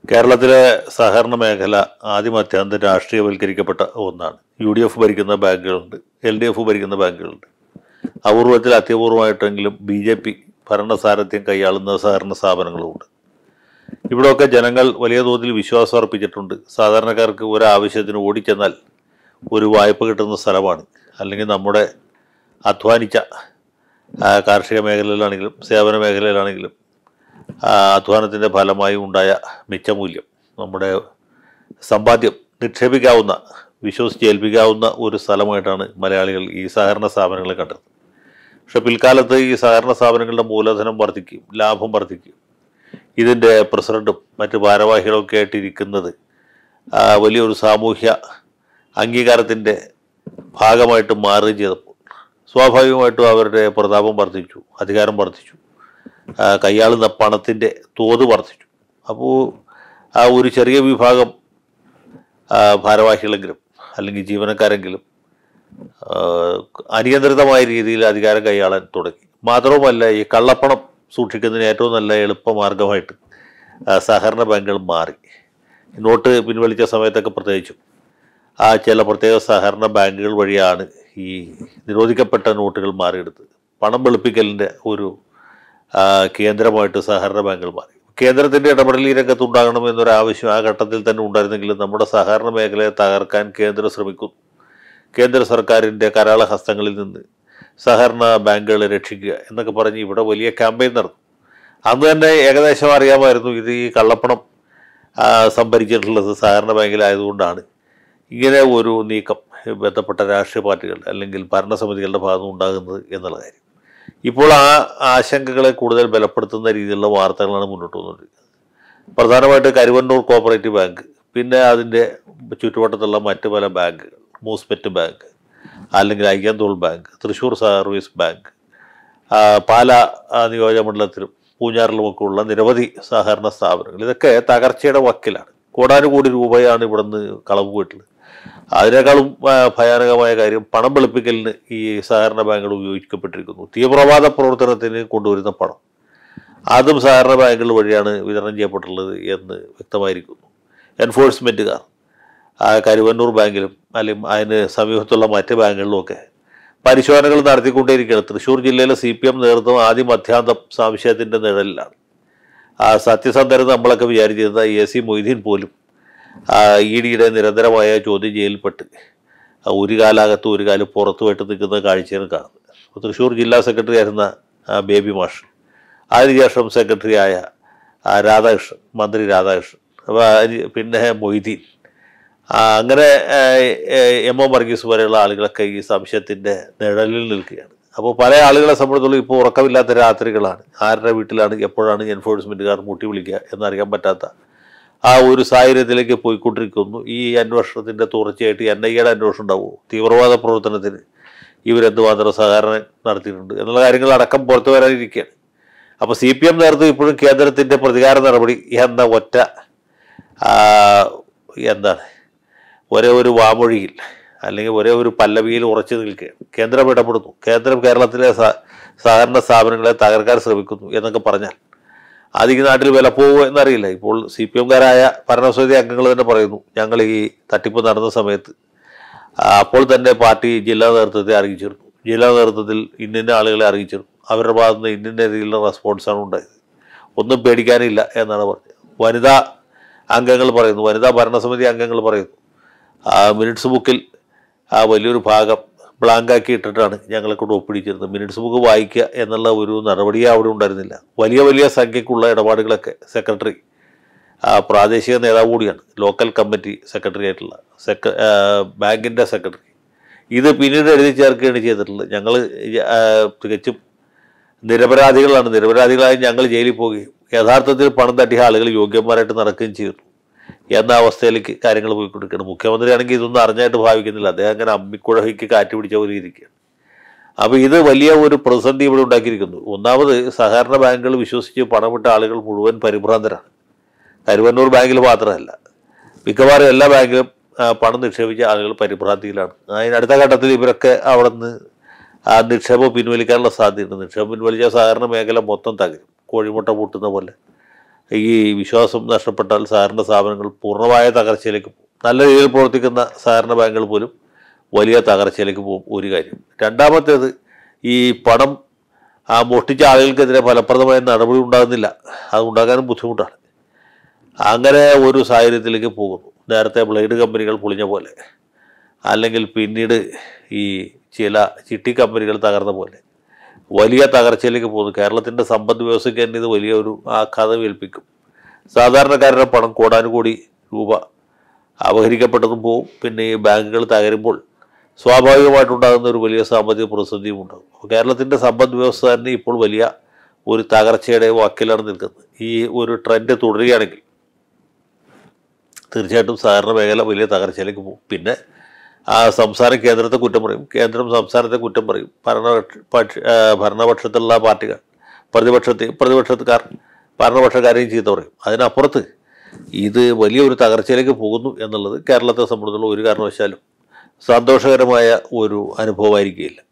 കേരളത്തിലെ സഹകരണ മേഖല ആദ്യം അത്യന്തം രാഷ്ട്രീയവൽക്കരിക്കപ്പെട്ട ഒന്നാണ് യു ഡി എഫ് ഭരിക്കുന്ന ബാങ്കുകളുണ്ട് എൽ ഡി എഫ് ഭരിക്കുന്ന ബാങ്കുകളുണ്ട് അപൂർവത്തിൽ അത്യപൂർവമായിട്ടെങ്കിലും ബി ജെ പി ഭരണസാരഥ്യം കൈയാളുന്ന സഹകരണ സ്ഥാപനങ്ങളുമുണ്ട് ഇവിടെയൊക്കെ ജനങ്ങൾ വലിയ തോതിൽ വിശ്വാസം അർപ്പിച്ചിട്ടുണ്ട് സാധാരണക്കാർക്ക് ഒരാവശ്യത്തിന് ഓടിച്ചെന്നാൽ ഒരു വായ്പ കിട്ടുന്ന സ്ഥലമാണ് അല്ലെങ്കിൽ നമ്മുടെ അധ്വാനിച്ച ആ, കാർഷിക മേഖലയിലാണെങ്കിലും സേവന മേഖലയിലാണെങ്കിലും ആ, അധ്വാനത്തിൻ്റെ ഫലമായി ഉണ്ടായ മിച്ചമൂല്യം നമ്മുടെ സമ്പാദ്യം നിക്ഷേപിക്കാവുന്ന വിശ്വസിച്ച് ഏൽപ്പിക്കാവുന്ന ഒരു സ്ഥലമായിട്ടാണ് മലയാളികൾ ഈ സഹകരണ സ്ഥാപനങ്ങളെ കണ്ടത് പക്ഷെ പിൽക്കാലത്ത് ഈ സഹകരണ സ്ഥാപനങ്ങളുടെ മൂലധനം വർദ്ധിക്കും ലാഭം വർദ്ധിക്കും ഇതിൻ്റെ പ്രസിഡന്റും മറ്റ് ഭാരവാഹികളൊക്കെ ആയിട്ടിരിക്കുന്നത് ആ, വലിയൊരു സാമൂഹ്യ അംഗീകാരത്തിൻ്റെ ഭാഗമായിട്ട് മാറുകയും ചെയ്തപ്പോൾ സ്വാഭാവികമായിട്ടും അവരുടെ പ്രതാപം വർദ്ധിച്ചു അധികാരം വർദ്ധിച്ചു ആ, കൈയാളുന്ന പണത്തിൻ്റെ തോത് വർദ്ധിച്ചു അപ്പോൾ ആ ഒരു ചെറിയ വിഭാഗം ആ, ഭാരവാഹികളെങ്കിലും അല്ലെങ്കിൽ ജീവനക്കാരെങ്കിലും ആ, അനിയന്ത്രിതമായ രീതിയിൽ അധികാരം കൈയാളാൻ തുടങ്ങി മാത്രവുമല്ല ഈ കള്ളപ്പണം സൂക്ഷിക്കുന്നതിന് ഏറ്റവും നല്ല എളുപ്പമാർഗമായിട്ട് ആ, സഹകരണ ബാങ്കുകൾ മാറി നോട്ട് പിൻവലിച്ച സമയത്തൊക്കെ പ്രത്യേകിച്ചും ആ ചില പ്രത്യേക സഹകരണ ബാങ്കുകൾ വഴിയാണ് ഈ നിരോധിക്കപ്പെട്ട നോട്ടുകൾ മാറിയെടുത്തത് പണം വെളുപ്പിക്കലിൻ്റെ ഒരു ആ, കേന്ദ്രമായിട്ട് സഹകരണ ബാങ്കുകൾ മാറി കേന്ദ്രത്തിൻ്റെ ഇടപെടൽ ഈ രംഗത്ത് ഉണ്ടാകണം എന്നൊരു ആവശ്യം ആ ഘട്ടത്തിൽ തന്നെ ഉണ്ടായിരുന്നെങ്കിലും നമ്മുടെ സഹകരണ മേഖലയെ തകർക്കാൻ കേന്ദ്രം ശ്രമിക്കുന്നു കേന്ദ്ര സർക്കാരിൻ്റെ കരാള ഹസ്തങ്ങളിൽ നിന്ന് സഹകരണ ബാങ്കുകളെ രക്ഷിക്കുക എന്നൊക്കെ പറഞ്ഞ് ഇവിടെ വലിയ ക്യാമ്പയിൻ നടന്നു അന്ന് തന്നെ ഏകദേശം അറിയാമായിരുന്നു ഇത് ഈ കള്ളപ്പണം ആ, സംഭരിച്ചിട്ടുള്ളത് സഹകരണ ബാങ്കിലായതുകൊണ്ടാണ് ഇങ്ങനെ ഒരു നീക്കം ബന്ധപ്പെട്ട രാഷ്ട്രീയ പാർട്ടികൾ അല്ലെങ്കിൽ ഭരണസമിതികളുടെ ഭാഗത്ത് ഉണ്ടാകുന്നത് എന്നുള്ള കാര്യം ഇപ്പോൾ ആ ആശങ്കകളെ കൂടുതൽ ബലപ്പെടുത്തുന്ന രീതിയിലുള്ള വാർത്തകളാണ് മുന്നോട്ട് വന്നുകൊണ്ടിരിക്കുന്നത് പ്രധാനമായിട്ട് കരുവന്നൂർ കോപ്പറേറ്റീവ് ബാങ്ക് പിന്നെ അതിൻ്റെ ചുറ്റുവട്ടത്തുള്ള മറ്റ് പല ബാങ്കുകൾ മൂസ്പെറ്റ് ബാങ്ക് അല്ലെങ്കിൽ Ayyanthole bank Thrissur service bank ആ, പാല ആ, നിയോജകമണ്ഡലത്തിലും പൂഞ്ഞാറിലുമൊക്കെ ഉള്ള നിരവധി സഹകരണ സ്ഥാപനങ്ങൾ ഇതൊക്കെ തകർച്ചയുടെ വക്കിലാണ് കോടാനുകോടി രൂപയാണ് ഇവിടുന്ന് കളവ് പോയിട്ടുള്ളത് അതിനേക്കാളും ആ, ഭയാനകമായ കാര്യം പണം വെളുപ്പിക്കലിന് ഈ സഹകരണ ബാങ്കുകൾ ഉപയോഗിക്കപ്പെട്ടിരിക്കുന്നു തീവ്രവാദ പ്രവർത്തനത്തിന് കൊണ്ടുവരുന്ന പണം അതും സഹകരണ ബാങ്കുകൾ വഴിയാണ് വിതരണം ചെയ്യപ്പെട്ടുള്ളത് എന്ന് വ്യക്തമായിരിക്കുന്നു എൻഫോഴ്സ്മെൻറ്റുകാർ ആ കരുവന്നൂർ ബാങ്കിലും അല്ലെങ്കിൽ അതിന് സമീപത്തുള്ള മറ്റ് ബാങ്കുകളിലുമൊക്കെ പരിശോധനകൾ നടത്തിക്കൊണ്ടേയിരിക്കുകയാണ് തൃശ്ശൂർ ജില്ലയിലെ സി പി എം നേതൃത്വം ആദ്യം മധ്യാന്തം സംശയത്തിൻ്റെ നിഴലിലാണ് ആ സത്യസന്ധരെന്ന് നമ്മളൊക്കെ വിചാരിച്ചിരുന്ന എ സി മൊയ്തീൻ പോലും ഇ ഡിയുടെ നിരന്തരമായ ചോദ്യം ചെയ്യൽപ്പെട്ട് ആ ഒരു കാലകത്ത് ഒരു കാലം പുറത്തുമായിട്ട് നിൽക്കുന്ന കാഴ്ചയാണ് കാണുന്നത് അപ്പോൾ തൃശ്ശൂർ ജില്ലാ സെക്രട്ടറി ആയിരുന്ന ആ, ബേബി മാഷ് അതിനുശേഷം സെക്രട്ടറി ആയ ആ, രാധാകൃഷ്ണൻ മന്ത്രി രാധാകൃഷ്ണൻ അപ്പോൾ അതിന് പിന്നെ മൊയ്തീൻ ആ, അങ്ങനെ ആ, ഏ, എം ഒ വർഗീസ് പോലെയുള്ള ആളുകളൊക്കെ ഈ സംശയത്തിൻ്റെ നിഴലിൽ നിൽക്കുകയാണ് അപ്പോൾ പല ആളുകളെ സംബന്ധിച്ചിടത്തോളം ഇപ്പോൾ ഉറക്കമില്ലാത്ത രാത്രികളാണ് ആരുടെ വീട്ടിലാണ് എപ്പോഴാണ് എൻഫോഴ്സ്മെൻറ്റുകാർ മുട്ടി വിളിക്കുക എന്നറിയാൻ പറ്റാത്ത ആ ഒരു സാഹചര്യത്തിലേക്ക് പോയിക്കൊണ്ടിരിക്കുന്നു ഈ അന്വേഷണത്തിൻ്റെ തുടർച്ചയായിട്ട് എൻ ഐ എയുടെ അന്വേഷണം ഉണ്ടാവുമോ തീവ്രവാദ പ്രവർത്തനത്തിന് ഇവരെന്തുമാത്രം സഹകരണം നടത്തിയിട്ടുണ്ട് എന്നുള്ള കാര്യങ്ങൾ അടക്കം പുറത്തു വരാനിരിക്കുകയാണ് അപ്പോൾ സി പി എം നേതൃത്വം ഇപ്പോഴും കേന്ദ്രത്തിൻ്റെ പ്രതികാര നടപടി എന്ന ഒറ്റ ആ, എന്താണ് ഒരേ ഒരു വാമൊഴിയിൽ അല്ലെങ്കിൽ ഒരേ ഒരു പല്ലവിയിൽ ഉറച്ചു നിൽക്കുകയാണ് കേന്ദ്രം ഇടപെടുന്നു കേന്ദ്രം കേരളത്തിലെ സ- സഹകരണ സ്ഥാപനങ്ങളെ തകർക്കാൻ ശ്രമിക്കുന്നു എന്നൊക്കെ പറഞ്ഞാൽ അത് ഈ നാട്ടിൽ വില പോകുമോ എന്നറിയില്ല ഇപ്പോൾ സി പി എംകാരായ ഭരണസമിതി അംഗങ്ങൾ തന്നെ പറയുന്നു ഞങ്ങൾ ഈ തട്ടിപ്പ് നടന്ന സമയത്ത് ആ, അപ്പോൾ തന്നെ പാർട്ടി ജില്ലാ നേതൃത്വത്തെ അറിയിച്ചിരുന്നു ജില്ലാ നേതൃത്വത്തിൽ ഇന്നിന്ന ആളുകളെ അറിയിച്ചിരുന്നു അവരുടെ ഭാഗത്ത് നിന്ന് ഇന്നിന്ന രീതിയിലുള്ള റെസ്പോൺസാണ് ഉണ്ടായത് ഒന്നും പേടിക്കാനില്ല എന്നാണ് പറഞ്ഞത് വനിതാ അംഗങ്ങൾ പറയുന്നു വനിതാ ഭരണസമിതി അംഗങ്ങൾ പറയുന്നു ആ മിനിറ്റ്സ് ബുക്കിൽ ആ വലിയൊരു ഭാഗം ബ്ലാങ്കാക്കി ഇട്ടിട്ടാണ് ഞങ്ങളെ കൊണ്ട് ഒപ്പിടിച്ചിരുന്നത് മിനിറ്റ്സ് ബുക്ക് വായിക്കുക എന്നുള്ള ഒരു നടപടിയേ അവിടെ ഉണ്ടായിരുന്നില്ല വലിയ വലിയ സംഖ്യക്കുള്ള ഇടപാടുകളൊക്കെ സെക്രട്ടറി ആ പ്രാദേശിക നേതാവ് കൂടിയാണ് ലോക്കൽ കമ്മിറ്റി സെക്രട്ടറി ആയിട്ടുള്ള സെക്ര ബാങ്കിൻ്റെ സെക്രട്ടറി ഇത് പിന്നീട് എഴുതി ചേർക്കുകയാണ് ചെയ്തിട്ടുള്ളത് ഞങ്ങൾ തികച്ചും നിരപരാധികളാണ് നിരപരാധികളായി ഞങ്ങൾ ജയിലിൽ പോവുകയും യഥാർത്ഥത്തിൽ പണം തട്ടിയ ആളുകൾ യോഗ്യന്മാരായിട്ട് നടക്കുകയും ചെയ്തു എന്ന അവസ്ഥയിലേക്ക് കാര്യങ്ങൾ പോയിക്കൊണ്ടിരിക്കുകയാണ് മുഖ്യമന്ത്രിയാണെങ്കിൽ ഇതൊന്നും അറിഞ്ഞായിട്ട് ഭാവിക്കുന്നില്ല അദ്ദേഹം അങ്ങനെ അമ്മിക്കുഴയ്ക്ക് കാറ്റ് പിടിച്ച പോലെ ഇരിക്കുകയാണ് അപ്പോൾ ഇത് വലിയ ഒരു പ്രതിസന്ധി ഇവിടെ ഉണ്ടാക്കിയിരിക്കുന്നു ഒന്നാമത് സഹകരണ ബാങ്കുകൾ വിശ്വസിച്ച് പണമിട്ട ആളുകൾ മുഴുവൻ പരിഭ്രാന്തരാണ് കരുവന്നൂർ ബാങ്കിൽ മാത്രമല്ല മിക്കവാറും എല്ലാ ബാങ്കിലും ആ, പണം നിക്ഷേപിച്ച ആളുകൾ പരിഭ്രാന്തിയിലാണ് അതിനടുത്ത ഘട്ടത്തിൽ ഇവരൊക്കെ അവിടെ നിന്ന് ആ നിക്ഷേപം പിൻവലിക്കാനുള്ള സാധ്യതയുണ്ട് നിക്ഷേപം പിൻവലിച്ച സഹകരണ മേഖല മൊത്തം തകരും കോഴിമുട്ട പൂട്ടുന്ന പോലെ ഈ വിശ്വാസം നഷ്ടപ്പെട്ടാൽ സഹകരണ സ്ഥാപനങ്ങൾ പൂർണ്ണമായ തകർച്ചയിലേക്ക് പോകും നല്ല രീതിയിൽ പ്രവർത്തിക്കുന്ന സഹകരണ ബാങ്കുകൾ പോലും വലിയ തകർച്ചയിലേക്ക് പോകും ഒരു കാര്യം രണ്ടാമത്തേത് ഈ പണം ആ മോഷ്ടിച്ച ആളുകൾക്കെതിരെ ഫലപ്രദമായ നടപടി ഉണ്ടാകുന്നില്ല അത് ഉണ്ടാകാനും ബുദ്ധിമുട്ടാണ് അങ്ങനെ ഒരു സാഹചര്യത്തിലേക്ക് പോകുന്നു നേരത്തെ ബ്ലേഡ് കമ്പനികൾ പൊളിഞ്ഞ പോലെ അല്ലെങ്കിൽ പിന്നീട് ഈ ചില ചിട്ടി കമ്പനികൾ തകർന്ന പോലെ വലിയ തകർച്ചയിലേക്ക് പോകുന്നു കേരളത്തിൻ്റെ സമ്പദ് വ്യവസ്ഥയ്ക്ക് തന്നെ ഇത് വലിയൊരു ആഘാതം ഏൽപ്പിക്കും സാധാരണക്കാരുടെ പണം കോടാനുകോടി രൂപ അപഹരിക്കപ്പെട്ടതും പോവും പിന്നെ ഈ ബാങ്കുകൾ തകരുമ്പോൾ സ്വാഭാവികമായിട്ടുണ്ടാകുന്ന ഒരു വലിയ സാമ്പത്തിക പ്രതിസന്ധിയും ഉണ്ടാകും അപ്പോൾ കേരളത്തിൻ്റെ സമ്പദ് വ്യവസ്ഥ തന്നെ ഇപ്പോൾ വലിയ ഒരു തകർച്ചയുടെ വാക്കിലാണ് നിൽക്കുന്നത് ഈ ഒരു ട്രെൻഡ് തുടരുകയാണെങ്കിൽ തീർച്ചയായിട്ടും സഹകരണ മേഖല വലിയ തകർച്ചയിലേക്ക് പോകും പിന്നെ ആ സംസ്ഥാനം കേന്ദ്രത്തെ കുറ്റം പറയും കേന്ദ്രം സംസ്ഥാനത്തെ കുറ്റം പറയും ഭരണപക്ഷ പക്ഷ ആ, ഭരണപക്ഷത്തുള്ള പാർട്ടികൾ പ്രതിപക്ഷത്തെയും പ്രതിപക്ഷത്തുകാർ ഭരണപക്ഷക്കാരെയും ചീത്ത പറയും അതിനപ്പുറത്ത് ഇത് വലിയൊരു തകർച്ചയിലേക്ക് പോകുന്നു എന്നുള്ളത് കേരളത്തെ സംബന്ധിച്ചുള്ള ഒരു കാരണവശാലും സന്തോഷകരമായ ഒരു അനുഭവമായിരിക്കുകയില്ല